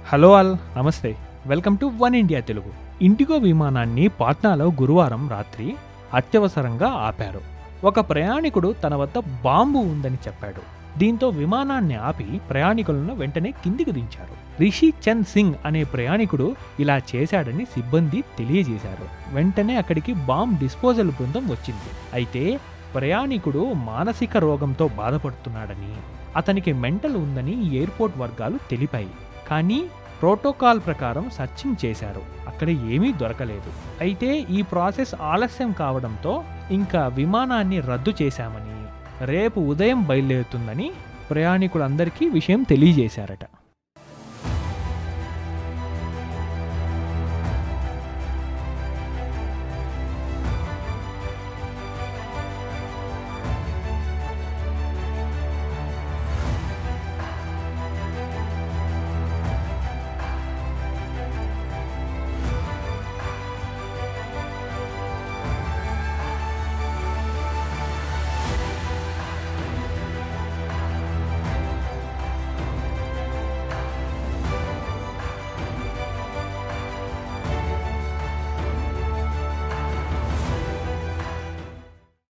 hello all నమస్తే welcome to One India Telugu IndiGo విమానాన్ని పాట్నాలో గురువారం రాత్రి అత్యవసరంగా ఆపారు ఒక ప్రయాణికుడు తన వద్ద బాంబు ఉందని చెప్పాడు దీంతో విమానాన్ని ఆపి ప్రయాణికులను వెంటనే కిందికి దించారు రిషి చంద్ సింగ్ అనే ప్రయాణికుడు ఇలా చేశాడని సిబ్బంది తెలియజేశారు వెంటనే అక్కడికి బాంబ్ డిస్పోజల్ బృందం వచ్చింది అయితే ప్రయాణికుడు మానసిక రోగంతో బాధపడుతున్నాడని అతనికి మెంటల్ ఉందని ఎయిర్పోర్ట్ వర్గాలు తెలిపాయి కానీ ప్రోటోకాల్ ప్రకారం సర్చింగ్ చేశారు అక్కడ ఏమీ దొరకలేదు అయితే ఈ ప్రాసెస్ ఆలస్యం కావడంతో ఇంకా విమానాన్ని రద్దు చేశామని రేపు ఉదయం బయలుదేరుతుందని ప్రయాణికులందరికీ విషయం తెలియజేశారట